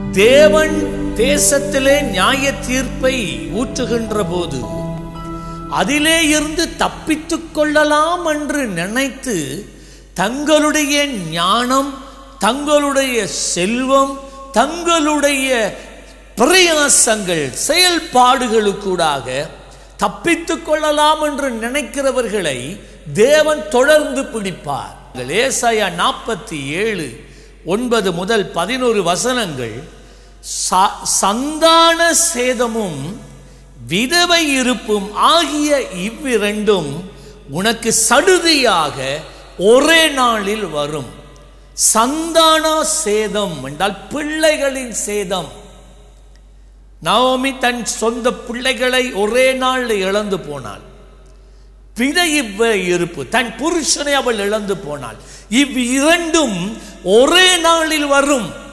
தேவன் தேசத்திலே நியாய தீர்ப்பை ஊற்றுகின்ற போது அதிலே இருந்து தப்பித்துக் கொள்ளலாம் என்று நினைத்து தங்களுடைய ஞானம் தங்களுடைய செல்வம் தங்களுடைய பிரயாசங்கள் செயல்பாடுகளுக்கூடாக தப்பித்துக் கொள்ளலாம் என்று நினைக்கிறவர்களை தேவன் தொடர்ந்து பிடிப்பார் ஏசாயா நாற்பத்தி ஏழு ஒன்பது முதல் பதினோரு வசனங்கள் ச- சந்தான சேதமும் விதவை இருப்பும் ஆகிய இவ்விரண்டும் உனக்கு சடுதியாக ஒரே நாளில் வரும் சந்தான சேதம் என்றால் பிள்ளைகளின் சேதம் நவமி தன் சொந்த பிள்ளைகளை ஒரே நாள் இழந்து போனாள் விதையிவ்வ இருப்பு தன் புருஷனை அவள் இழந்து போனாள் இவ் இரண்டும் ஒரே நாளில் வரும்